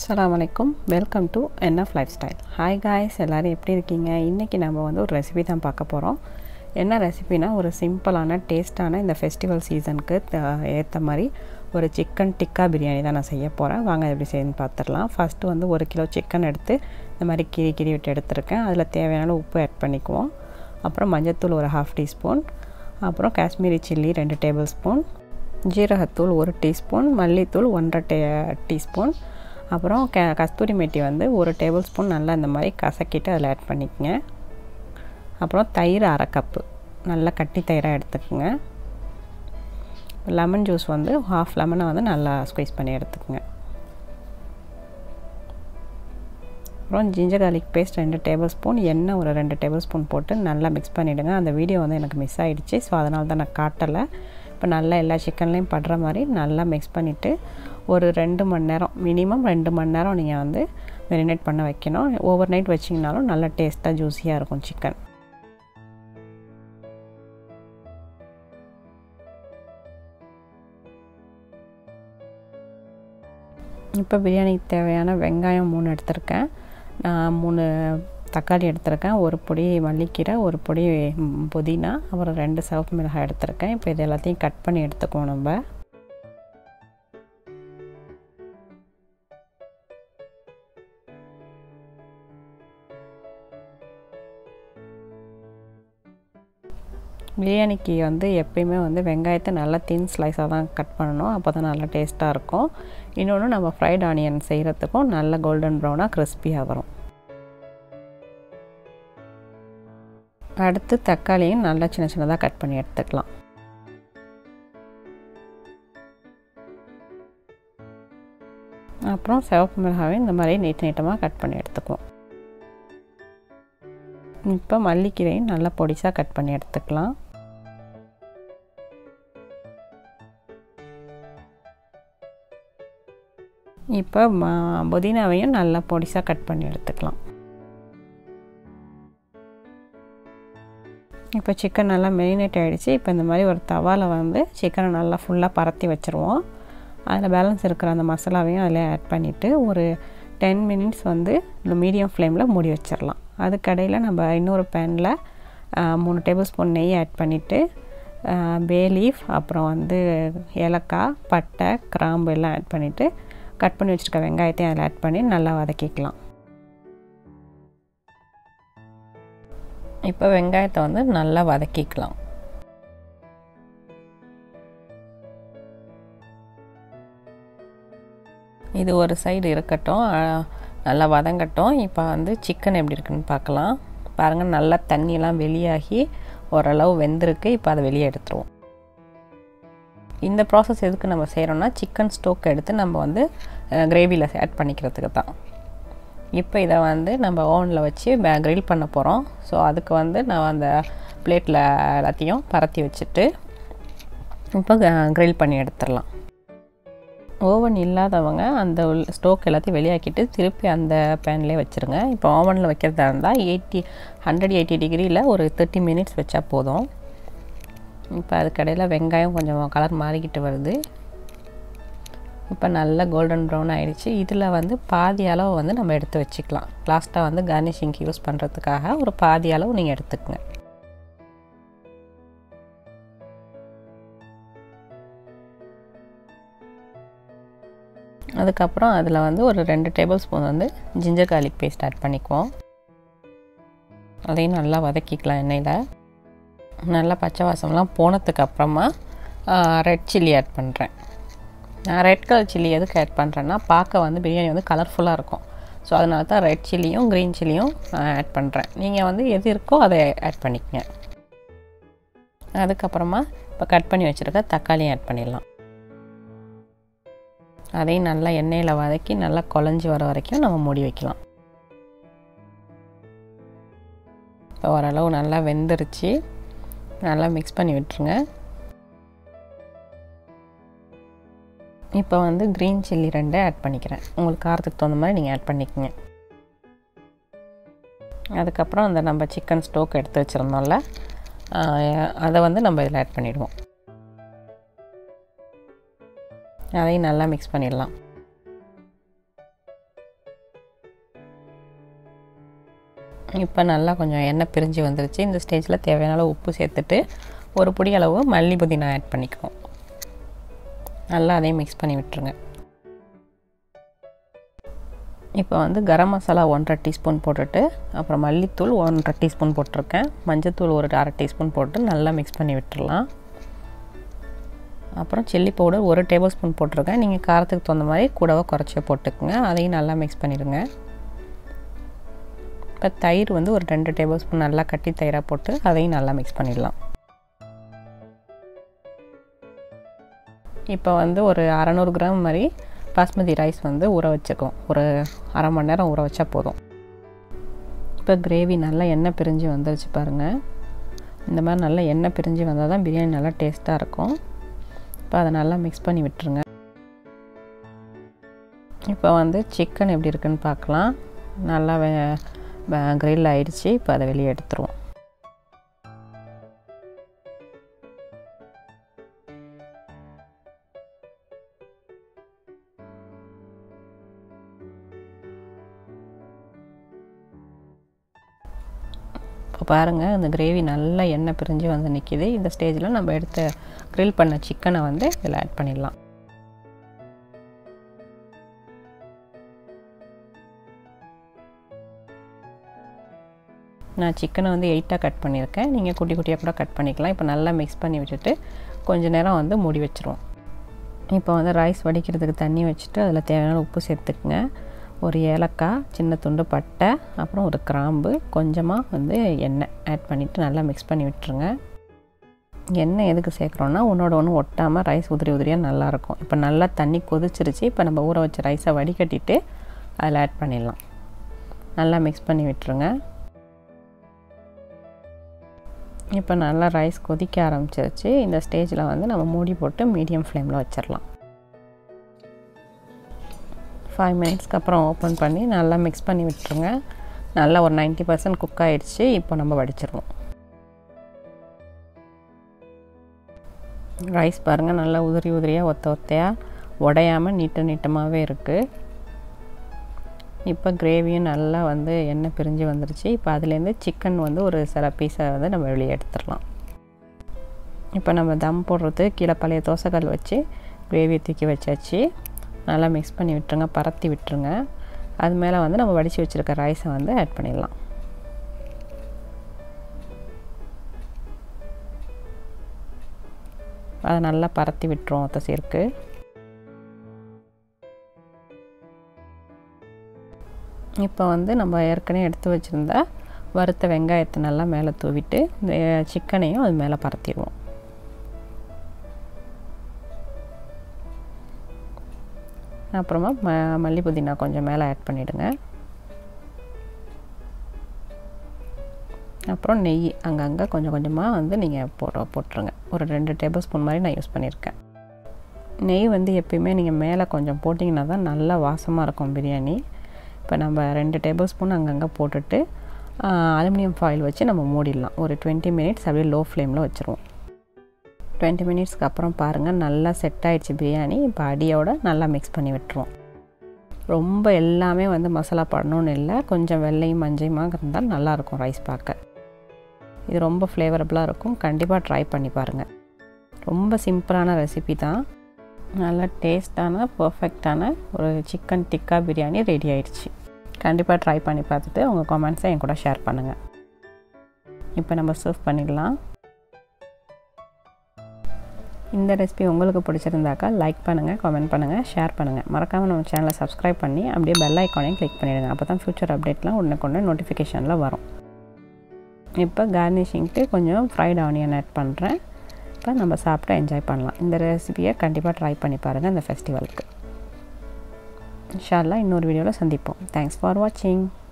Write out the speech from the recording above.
அஸ்ஸலாமு அலைக்கும் welcome to NF lifestyle hi guys எல்லோரும் எப்படி இருக்கீங்க இன்றைக்கி நம்ம வந்து ஒரு ரெசிபி தான் பார்க்க போகிறோம் என்ன ரெசிபினா ஒரு சிம்பிளான டேஸ்ட்டான இந்த ஃபெஸ்டிவல் சீசனுக்கு ஏற்ற மாதிரி ஒரு சிக்கன் டிக்கா பிரியாணி தான் நான் செய்ய போகிறேன் வாங்க எப்படி செய்யணும்னு பார்த்துடலாம் ஃபஸ்ட்டு வந்து ஒரு கிலோ சிக்கன் எடுத்து இந்த மாதிரி கிரி கிரி விட்டு எடுத்துருக்கேன் அதில் தேவையான உப்பு ஆட் பண்ணிக்குவோம் அப்புறம் மஞ்சத்தூள் ஒரு ஹாஃப் டீஸ்பூன் அப்புறம் காஷ்மீரி சில்லி ரெண்டு டேபிள் ஸ்பூன் ஜீரகத்தூள் ஒரு டீஸ்பூன் மல்லித்தூள் ஒன்றரை டே டீஸ்பூன் அப்புறம் க கஸ்தூரி மெட்டி வந்து ஒரு டேபிள் ஸ்பூன் நல்லா இந்த மாதிரி கசக்கிட்டு அதில் ஆட் பண்ணிக்கங்க அப்புறம் தயிர் அரை கப்பு நல்லா கட்டி தயிராக எடுத்துக்கோங்க லெமன் ஜூஸ் வந்து ஹாஃப் லெமனை வந்து நல்லா ஸ்குவீஸ் பண்ணி எடுத்துக்கோங்க அப்புறம் ஜிஞ்சர் கார்லிக் பேஸ்ட் ரெண்டு டேபிள் ஸ்பூன் எண்ணெய் ஒரு ரெண்டு டேபிள் ஸ்பூன் போட்டு நல்லா மிக்ஸ் பண்ணிவிடுங்க அந்த வீடியோ வந்து எனக்கு மிஸ் ஆகிடுச்சு ஸோ அதனால தான் நான் காட்டலை இப்போ நல்லா எல்லா சிக்கன்லேயும் படுற மாதிரி நல்லா மிக்ஸ் பண்ணிவிட்டு ஒரு ரெண்டு மணி நேரம் மினிமம் ரெண்டு மணி நேரம் நீங்கள் வந்து மெரினேட் பண்ண வைக்கணும் ஓவர் நைட் வச்சிங்கனாலும் நல்லா டேஸ்ட்டாக ஜூஸியாக இருக்கும் சிக்கன் இப்போ பிரியாணிக்கு தேவையான வெங்காயம் மூணு எடுத்திருக்கேன் நான் மூணு தக்காளி எடுத்திருக்கேன் ஒரு பொடி மல்லிக்கீரை ஒரு பொடி புதினா அப்புறம் ரெண்டு சிவப்பு மிளகாய் எடுத்திருக்கேன் இப்போ இது எல்லாத்தையும் கட் பண்ணி எடுத்துக்குவோம் நம்ம பிரியாணிக்கு வந்து எப்பயுமே வந்து வெங்காயத்தை நல்லா தின் ஸ்லைஸாக தான் கட் பண்ணணும் அப்போ தான் நல்லா டேஸ்ட்டாக இருக்கும் இன்னொன்று நம்ம ஃப்ரைட் ஆனியன் செய்கிறதுக்கும் நல்ல கோல்டன் ப்ரௌனாக கிறிஸ்பியாக வரும் அடுத்து தக்காளியும் நல்லா சின்ன சின்னதாக கட் பண்ணி எடுத்துக்கலாம் அப்புறம் சிவப்பு மிளகாவையும் இந்த மாதிரி நீட் நீட்டமாக கட் பண்ணி எடுத்துக்குவோம் இப்போ மல்லிக்கீரையும் நல்லா பொடிசாக கட் பண்ணி எடுத்துக்கலாம் இப்போ புதினாவையும் நல்லா பொடிசாக கட் பண்ணி எடுத்துக்கலாம் இப்போ சிக்கன் நல்லா மெரினேட் ஆகிடுச்சு இப்போ இந்த மாதிரி ஒரு தவாவில் வந்து சிக்கனை நல்லா ஃபுல்லாக பரத்தி வச்சுருவோம் அதில் பேலன்ஸ் இருக்கிற அந்த மசாலாவையும் அதில் ஆட் பண்ணிவிட்டு ஒரு டென் மினிட்ஸ் வந்து மீடியம் ஃப்ளேமில் மூடி வச்சிடலாம் அதுக்கடையில் நம்ம இன்னொரு பேனில் மூணு டேபிள் ஸ்பூன் நெய் ஆட் பண்ணிவிட்டு பே லீஃப் அப்புறம் வந்து ஏலக்காய் பட்டை கிராம்பு எல்லாம் ஆட் பண்ணிவிட்டு கட் பண்ணி வச்சுருக்க வெங்காயத்தையும் அதில் ஆட் பண்ணி நல்லா வதக்கிக்கலாம் இப்போ வெங்காயத்தை வந்து நல்லா வதக்கிக்கலாம் இது ஒரு சைடு இருக்கட்டும் நல்லா வதங்கட்டும் இப்போ வந்து சிக்கன் எப்படி இருக்குன்னு பார்க்கலாம் பாருங்கள் நல்லா தண்ணியெல்லாம் வெளியாகி ஓரளவு வெந்திருக்கு இப்போ அதை வெளியே எடுத்துருவோம் இந்த ப்ராசஸ் எதுக்கு நம்ம செய்கிறோன்னா சிக்கன் ஸ்டோக் எடுத்து நம்ம வந்து கிரேவியில் ஆட் பண்ணிக்கிறதுக்கு தான் இப்போ இதை வந்து நம்ம ஓவனில் வச்சு க்ரில் பண்ண போகிறோம் ஸோ அதுக்கு வந்து நான் அந்த பிளேட்டில் எல்லாத்தையும் பரத்தி வச்சுட்டு இப்போ க்ரில் பண்ணி எடுத்துடலாம் ஓவன் இல்லாதவங்க அந்த ஸ்டோக் எல்லாத்தையும் வெளியாக்கிட்டு திருப்பி அந்த பேன்லேயே வச்சுருங்க இப்போ ஓவனில் வைக்கிறதா இருந்தால் எயிட்டி ஹண்ட்ரட் எயிட்டி டிகிரியில் ஒரு தேர்ட்டி மினிட்ஸ் வச்சா போதும் இப்போ அதுக்கடையில் வெங்காயம் கொஞ்சம் கலர் மாறிக்கிட்டு வருது இப்போ நல்லா கோல்டன் ப்ரௌன் ஆகிடுச்சு இதில் வந்து பாதி அளவு வந்து நம்ம எடுத்து வச்சுக்கலாம் லாஸ்ட்டாக வந்து கார்னிஷிங்க்கு யூஸ் பண்ணுறதுக்காக ஒரு பாதி அளவு நீங்கள் எடுத்துக்கங்க அதுக்கப்புறம் அதில் வந்து ஒரு ரெண்டு டேபிள் ஸ்பூன் வந்து ஜிஞ்சர் கார்லிக் பேஸ்ட் ஆட் பண்ணிக்குவோம் அதையும் நல்லா வதக்கிக்கலாம் எண்ணெயில் நல்லா பச்சை வாசம்லாம் போனதுக்கு அப்புறமா ரெட் சில்லி ஆட் பண்ணுறேன் நான் ரெட் கலர் சில்லி எதுக்கு ஆட் பண்ணுறேன்னா பார்க்க வந்து பிரியாணி வந்து கலர்ஃபுல்லாக இருக்கும் ஸோ அதனால தான் ரெட் சில்லியும் க்ரீன் சில்லியும் ஆட் பண்ணுறேன் நீங்கள் வந்து எது இருக்கோ அதை ஆட் பண்ணிக்கங்க அதுக்கப்புறமா இப்போ கட் பண்ணி வச்சுருக்க தக்காளியும் ஆட் பண்ணிடலாம் அதையும் நல்லா எண்ணெயில் வதக்கி நல்லா குழஞ்சி வர வரைக்கும் நம்ம மூடி வைக்கலாம் இப்போ ஓரளவு நல்லா வெந்துருச்சு நல்லா மிக்ஸ் பண்ணி விட்டுருங்க இப்போ வந்து க்ரீன் சில்லி ரெண்டு ஆட் பண்ணிக்கிறேன் உங்களுக்கு காரத்துக்கு தகுந்த மாதிரி நீங்கள் ஆட் பண்ணிக்கோங்க அதுக்கப்புறம் அந்த நம்ம சிக்கன் ஸ்டோக் எடுத்து வச்சுருந்தோம்ல அதை வந்து நம்ம இதில் ஆட் பண்ணிவிடுவோம் அதையும் நல்லா மிக்ஸ் பண்ணிடலாம் இப்போ நல்லா கொஞ்சம் எண்ணெய் பிரிஞ்சு வந்துருச்சு இந்த ஸ்டேஜில் தேவையான அளவு உப்பு சேர்த்துட்டு ஒரு பொடி அளவு மல்லி புதினா ஆட் பண்ணிக்குவோம் நல்லா அதையும் மிக்ஸ் பண்ணி விட்டுருங்க இப்போ வந்து கரம் மசாலா ஒன்றரை டீஸ்பூன் போட்டுட்டு அப்புறம் மல்லித்தூள் ஒன்றரை டீஸ்பூன் போட்டிருக்கேன் மஞ்சத்தூள் ஒரு அரை டீஸ்பூன் போட்டு நல்லா மிக்ஸ் பண்ணி விட்டுடலாம் அப்புறம் சில்லி பவுடர் ஒரு டேபிள் ஸ்பூன் போட்டிருக்கேன் நீங்கள் காரத்துக்கு தகுந்த மாதிரி கூடவோ குறைச்சி போட்டுக்குங்க அதையும் நல்லா மிக்ஸ் பண்ணிடுங்க இப்போ தயிர் வந்து ஒரு ரெண்டு டேபிள் ஸ்பூன் நல்லா கட்டி தயிராக போட்டு அதையும் நல்லா மிக்ஸ் பண்ணிடலாம் இப்போ வந்து ஒரு அறநூறு கிராம் மாதிரி பாஸ்மதி ரைஸ் வந்து ஊற வச்சுக்கோம் ஒரு அரை மணி நேரம் ஊற வச்சா போதும் இப்போ கிரேவி நல்லா எண்ணெய் பிரிஞ்சு வந்துருச்சு பாருங்கள் இந்த மாதிரி நல்லா எண்ணெய் பிரிஞ்சு வந்தால் தான் பிரியாணி நல்லா டேஸ்ட்டாக இருக்கும் இப்போ அதை நல்லா மிக்ஸ் பண்ணி விட்டுருங்க இப்போ வந்து சிக்கன் எப்படி இருக்குன்னு பார்க்கலாம் நல்லா கிரில் ஆயிடுச்சு இப்போ அதை வெளியே எடுத்துருவோம் இப்போ பாருங்கள் இந்த கிரேவி நல்லா எண்ணெய் பிரிஞ்சு வந்து நிற்கிது இந்த ஸ்டேஜில் நம்ம எடுத்த க்ரில் பண்ண சிக்கனை வந்து இதில் ஆட் பண்ணிடலாம் நான் சிக்கனை வந்து எயிட்டாக கட் பண்ணியிருக்கேன் நீங்கள் குட்டி குட்டியாக கூட கட் பண்ணிக்கலாம் இப்போ நல்லா மிக்ஸ் பண்ணி விட்டுட்டு கொஞ்ச நேரம் வந்து மூடி வச்சுருவோம் இப்போ வந்து ரைஸ் வடிக்கிறதுக்கு தண்ணி வச்சுட்டு அதில் தேவையான உப்பு சேர்த்துக்குங்க ஒரு ஏலக்காய் சின்ன துண்டு பட்டை அப்புறம் ஒரு கிராம்பு கொஞ்சமாக வந்து எண்ணெய் ஆட் பண்ணிவிட்டு நல்லா மிக்ஸ் பண்ணி விட்டுருங்க எண்ணெய் எதுக்கு சேர்க்குறோன்னா ஒன்றோட ஒன்று ஒட்டாமல் ரைஸ் உதிரி உதிரியாக நல்லாயிருக்கும் இப்போ நல்லா தண்ணி கொதிச்சிருச்சு இப்போ நம்ம ஊற வச்ச ரைஸை வடிகட்டிட்டு அதில் ஆட் பண்ணிடலாம் நல்லா மிக்ஸ் பண்ணி விட்டுருங்க இப்போ நல்லா ரைஸ் கொதிக்க ஆரம்பிச்சிருச்சு இந்த ஸ்டேஜில் வந்து நம்ம மூடி போட்டு மீடியம் ஃப்ளேமில் வச்சிடலாம் ஃபைவ் மினிட்ஸ்க்கு அப்புறம் ஓப்பன் பண்ணி நல்லா மிக்ஸ் பண்ணி விட்டுருங்க நல்லா ஒரு நைன்ட்டி பர்சன்ட் குக் ஆகிடுச்சு இப்போ நம்ம வடிச்சிருவோம் ரைஸ் பாருங்கள் நல்லா உதிரி உதிரியாக ஒத்த ஒத்தையாக உடையாமல் நீட்ட நீட்டமாகவே இருக்குது இப்போ கிரேவியும் நல்லா வந்து எண்ணெய் பிரிஞ்சு வந்துருச்சு இப்போ அதுலேருந்து சிக்கன் வந்து ஒரு சில பீஸை வந்து நம்ம வெளியே எடுத்துடலாம் இப்போ நம்ம தம் போடுறது கீழே பழைய தோசைக்கல் வச்சு கிரேவியை தூக்கி வச்சாச்சு நல்லா மிக்ஸ் பண்ணி விட்டுருங்க பரத்தி விட்டுருங்க அது மேலே வந்து நம்ம வடித்து வச்சுருக்க ரைஸை வந்து ஆட் பண்ணிடலாம் அதை நல்லா பரத்தி விட்டுருவோம் ஒத்த சீருக்கு இப்போ வந்து நம்ம ஏற்கனவே எடுத்து வச்சுருந்த வறுத்த வெங்காயத்தை நல்லா மேலே தூவிட்டு இந்த சிக்கனையும் அது மேலே பரத்திடுவோம் அப்புறமா ம மல்லி புதினா கொஞ்சம் மேலே ஆட் பண்ணிவிடுங்க அப்புறம் நெய் அங்கங்கே கொஞ்சம் கொஞ்சமாக வந்து நீங்கள் போட போட்டுருங்க ஒரு ரெண்டு டேபிள் ஸ்பூன் மாதிரி நான் யூஸ் பண்ணியிருக்கேன் நெய் வந்து எப்பயுமே நீங்கள் மேலே கொஞ்சம் போட்டிங்கன்னா தான் நல்லா வாசமாக இருக்கும் பிரியாணி இப்போ நம்ம ரெண்டு டேபிள் ஸ்பூன் அங்கங்கே போட்டுட்டு அலுமினியம் ஃபாயில் வச்சு நம்ம மூடிடலாம் ஒரு டுவெண்ட்டி மினிட்ஸ் அப்படியே லோ ஃப்ளேமில் வச்சுருவோம் டுவெண்ட்டி மினிட்ஸ்க்கு அப்புறம் பாருங்கள் நல்லா செட் ஆகிடுச்சு பிரியாணி இப்போ அடியோட நல்லா மிக்ஸ் பண்ணி விட்டுருவோம் ரொம்ப எல்லாமே வந்து மசாலா படணும்னு இல்லை கொஞ்சம் வெள்ளையும் மஞ்சையுமாக இருந்தால் நல்லாயிருக்கும் ரைஸ் பார்க்க இது ரொம்ப ஃப்ளேவரபுளாக இருக்கும் கண்டிப்பாக ட்ரை பண்ணி பாருங்கள் ரொம்ப சிம்பிளான ரெசிபி தான் நல்ல டேஸ்டான பர்ஃபெக்டான ஒரு சிக்கன் டிக்கா பிரியாணி ரெடி ஆயிடுச்சு கண்டிப்பாக ட்ரை பண்ணி பார்த்துட்டு உங்கள் கமெண்ட்ஸை என் கூட ஷேர் பண்ணுங்கள் இப்போ நம்ம சர்வ் பண்ணிடலாம் இந்த ரெசிபி உங்களுக்கு பிடிச்சிருந்தாக்கா லைக் பண்ணுங்கள் கமெண்ட் பண்ணுங்கள் ஷேர் பண்ணுங்கள் மறக்காமல் நம்ம சேனலை சப்ஸ்கிரைப் பண்ணி அப்படியே பெல் ஐக்கானையும் கிளிக் பண்ணிவிடுங்க அப்போ தான் ஃப்யூச்சர் அப்டேட்லாம் உடனே கொண்டு நோட்டிஃபிகேஷனில் வரும் இப்போ கார்னிஷிங்க்கு கொஞ்சம் ஃப்ரைட் ஆனியன் ஆட் பண்ணுறேன் இப்போ நம்ம சாப்பிட்டு என்ஜாய் பண்ணலாம் இந்த ரெசிபியை கண்டிப்பாக ட்ரை பண்ணி பாருங்கள் இந்த ஃபெஸ்டிவலுக்கு இன்ஷால்லா இன்னொரு வீடியோவில் சந்திப்போம் தேங்க்ஸ் ஃபார் வாட்சிங்